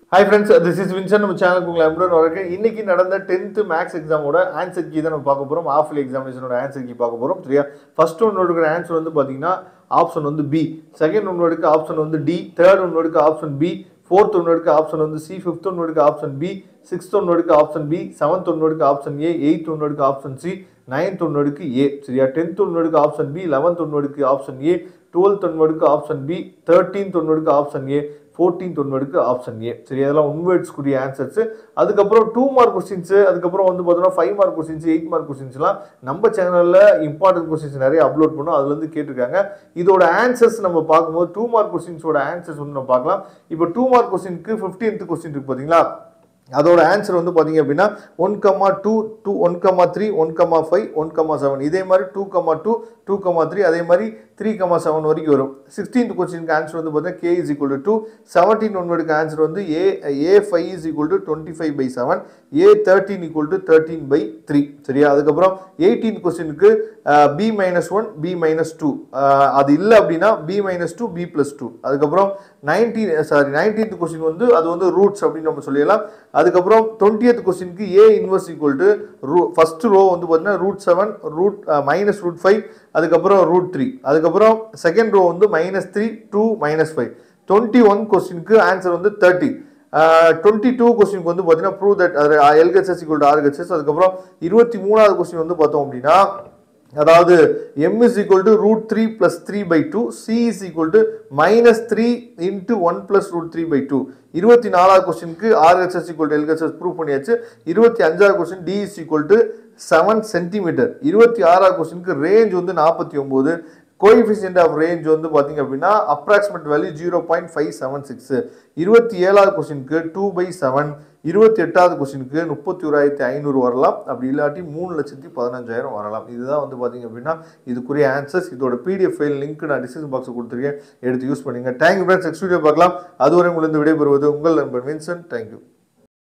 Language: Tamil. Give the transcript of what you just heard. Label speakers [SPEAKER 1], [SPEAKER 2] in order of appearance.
[SPEAKER 1] hi friends this is Vinson நம்ம சேனலுக்கு உங்களை அன்புடன் வரக்கு இன்னைக்கு நடந்த டென்த்து மேக்ஸ் எக்ஸாமோட ஆன்சர் கீ தான் நம்ம பார்க்க போகிறோம் ஆஃப்லி எக்ஸாமினேஷனோட ஆன்சர் கீ பார்க்க போகிறோம் சரியா ஃபர்ஸ்ட் ஒன் இருக்கிற ஆன்சர் வந்து பார்த்தீங்கன்னா ஆப்ஷன் வந்து பி செகண்ட் ஒன் எடுக்க ஆப்ஷன் வந்து டி தேர்ட் ஒன் எடுக்க ஆப்ஷன் பி ஃபோர்த் ஒன் எடுக்க ஆப்ஷன் வந்து சி ஃபிஃப்த் ஒன் எடுக்க ஆப்ஷன் பி சிக்ஸ்த் ஒன் எடுக்க ஆப்ஷன் பி செவன்த் ஒன் எடுக்க ஆப்ஷன் ஏ எயித் ஒன் எடுக்க ஆப்ஷன் சி நைன்த் ஒன் எடுக்கு ஏ சரியா டென்த் ஒன் எடுக்க ஆப்ஷன் பி லெவன்த் ஒன் எடுக்க ஆப்ஷன் ஏ டுவெல்த் ஒன் எடுக்க ஆப்ஷன் பி தேர்ட்டீன்த் ஒன் எடுக்க ஆப்ஷன் ஏ ஃபோர்டீன்த் ஒன்வேர்டுக்கு ஆப்ஷன் ஏ சரி அதெல்லாம் ஒன்வேர்ட்ஸ்க்குரிய ஆன்சர்ஸ் அதுக்கப்புறம் டூ மார்க் கொஸ்டின்ஸ் அதுக்கப்புறம் வந்து பார்த்தோம்னா five mark questions eight mark கொஸ்டின்ஸ்லாம் நம்ம சேனலில் இம்பார்ட்டன்ட் கொஸ்டின்ஸ் நிறைய அப்லோட் பண்ணோம் அதுல இருந்து கேட்டிருக்காங்க இதோட ஆன்சர்ஸ் நம்ம பார்க்கும்போது டூ மார்க் கொஸ்டின்ஸோட ஆன்சர்ஸ் வந்து நம்ம பார்க்கலாம் இப்போ டூ மார்க் கொஸ்டினுக்கு ஃபிஃப்டீன்த் கொஸ்டின் இருக்கு பார்த்தீங்களா அதோட ஆன்சர் வந்து பார்த்தீங்க அப்படின்னா one comma two two one comma three one comma five one comma seven இதே மாதிரி two comma two two comma three அதே மாதிரி த்ரீ கமா செவன் வரைக்கும் வரும் சிக்ஸ்டீன்த் கொஸ்டினுக்கு ஆன்சர் வந்து பார்த்தீங்கன்னா K is equal to two seventeen ஒன்வருக்கு ஆன்சர் வந்து A A five is equal to twenty five by seven A thirteen equal to thirteen by three சரியா அதுக்கப்புறம் எயிட்டீன் கொஸ்டினுக்கு B minus one B minus two அது இல்லை அப்படின்னா B minus two B plus two அதுக்கப்புறம் நைன்டீன் சாரி நைன்டீன்த் கொஸ்டின் வந்து அது வந்து ரூட்ஸ் அப்படின்னு நம்ம சொல்லிடலாம் அதுக்கப்புறம் டுவெண்ட்டியத் கொஸ்டினுக்கு ஏ இன்வர்ஸ் ஈக்குவல் டு ரூ ஃபர்ஸ்ட் ரோ வந்து பார்த்தீங்கன்னா root seven root minus root five அதுக்கப்புறம் ரூட் த்ரீ அதுக்கப்புறம் செகண்ட் ரோ வந்து minus three two minus five twenty one கொஸ்டினுக்கு ஆன்சர் வந்து தேர்ட்டி டுவெண்ட்டி டூ கொஸ்டினுக்கு வந்து பார்த்தீங்கன்னா ப்ரூவ் தட் அது எல்ஹெச்எஸ் ஈக்குவல் டு ஆர்ஹெச்எஸ் அதுக்கப்புறம் இருபத்தி மூணாவது கொஸ்டின் வந்து பார்த்தோம் அப்படின்னா அதாவது M is equal to root three plus three by two C is equal to minus three into one plus root three by two இருபத்தி நாலாவது கொஸ்டினுக்கு RHS equal to LHS prove பண்ணியாச்சு இருபத்தி அஞ்சாவது question T is equal to seven centimetre இருபத்தி ஆறாவது கொஸ்டினுக்கு ரேஞ்ச் வந்து நாற்பத்தி ஒம்பது கோஎஃபிஷியன்ட் ஆஃப் ரேஞ்ச் வந்து பார்த்தீங்க அப்படின்னா approximate value zero point five seven six இருபத்தி ஏழாவது கொஸ்டினுக்கு டூ பை செவன் இருபத்தி எட்டாவது கொஸ்டினுக்கு முப்பத்தி ஓராயிரத்தி ஐநூறு வரலாம் அப்படி இல்லாட்டி மூணு லட்சத்தி பதினஞ்சாயிரம் வரலாம் இதுதான் வந்து பார்த்தீங்க அப்படின்னா இதுக்குரிய ஆன்சர்ஸ் இதோட பிடிஎஃப் ஃபைல் லிங்க் நான் டிஸ்கிரிப்ஷன் பாக்ஸ் கொடுத்துருக்கேன் எடுத்து யூஸ் பண்ணுங்க தேங்க்யூ ஃப்ரெண்ட்ஸ் நெக்ஸ்ட் வீடியோ பார்க்கலாம் அதுவரை உங்களுக்கு விடைபெறுவது உங்கள் நண்பன் வின்சன் தேங்க்யூ